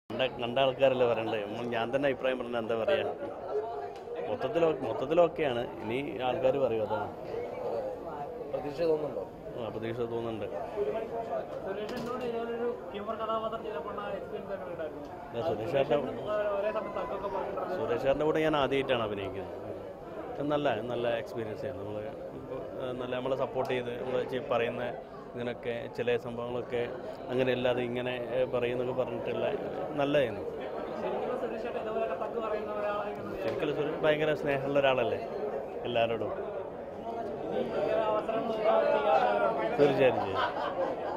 കണ്ട കണ്ട ആൾക്കാരല്ലേ പറയണ്ടേ നമ്മൾ ഞാൻ തന്നെ അഭിപ്രായം പറഞ്ഞാൽ എന്താ പറയുക മൊത്തത്തിൽ മൊത്തത്തിലൊക്കെയാണ് ഇനി ആൾക്കാർ പറയും അതാണ് പ്രതീക്ഷ തോന്നുന്നുണ്ടോ ആ, പ്രതീക്ഷ തോന്നുന്നുണ്ട് സുരേഷിനോട് ഇതുപോലൊരു ഹ്യൂമർ കഥാപാത്രം ചെയ്തപ്പോൾ എക്സ്പീരിയൻസ് ഒക്കെ ഉണ്ടായിരുന്നു ഞാൻ സുരേഷ് ചേട്ടൻ്റെ ഒരേ സമയത്ത് തക്കൊക്കെ പറഞ്ഞിട്ടുണ്ട് സുരേഷ് ചേട്ടൻ്റെ കൂടെ ഞാൻ ആദ്യമായിട്ടാണ് അഭിനയിക്കുന്നത് പക്ഷെ നല്ല നല്ല എക്സ്പീരിയൻസ് ആയിരുന്നു നമ്മൾ നല്ല നമ്മളെ സപ്പോർട്ട് ചെയ്ത് നമ്മൾ പറയുന്ന ഇതിനൊക്കെ ചില സംഭവങ്ങളൊക്കെ അങ്ങനെ അല്ലാതെ ഇങ്ങനെ ഏ, പറയുന്നൊക്കെ പറഞ്ഞിട്ടുള്ള നല്ലതായിരുന്നു ശരിക്കും സുരേഷ് ചേട്ടൻ ഇതുപോലൊക്കെ തക്ക് പറയുന്ന ഒരാളായിരുന്നു ശരിക്കും സുരേഷ് ഭയങ്കര സ്നേഹമുള്ള ഒരാളല്ലേ എല്ലാവരോടും ഇനി ഇങ്ങനെ അവസരം ചെയ്യാതെ തീർച്ചയായിട്ടും ചെയ്യും